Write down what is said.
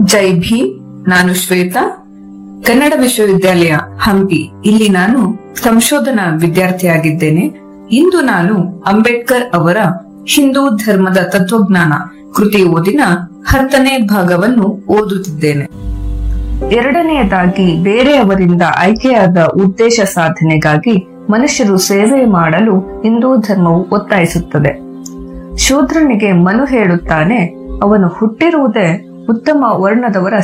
ಜೈ ಭೀಮ್ ನಾನು ಶ್ವೇತಾ ಕನ್ನಡ ವಿಶ್ವವಿದ್ಯಾಲಯ ಹಂಪಿ ಇಲ್ಲಿ ನಾನು ಸಂಶೋಧನಾ ವಿದ್ಯಾರ್ಥಿಯಾಗಿದ್ದೇನೆ ಇಂದು ನಾನು ಅಂಬೇಡ್ಕರ್ ಅವರ ಹಿಂದೂ ಧರ್ಮದ ತತ್ವಜ್ಞಾನ ಕೃತಿ ಓದಿನ ಹತ್ತನೇ ಭಾಗವನ್ನು ಓದುತ್ತಿದ್ದೇನೆ ಎರಡನೆಯದಾಗಿ ಬೇರೆಯವರಿಂದ ಆಯ್ಕೆಯಾದ ಉದ್ದೇಶ ಸಾಧನೆಗಾಗಿ ಮನುಷ್ಯರು ಸೇವೆ ಮಾಡಲು ಹಿಂದೂ ಧರ್ಮವು ಒತ್ತಾಯಿಸುತ್ತದೆ ಶೂದ್ರನಿಗೆ ಮನು ಹೇಳುತ್ತಾನೆ ಅವನು ಹುಟ್ಟಿರುವುದೇ ಉತ್ತಮ ವರ್ಣದವರ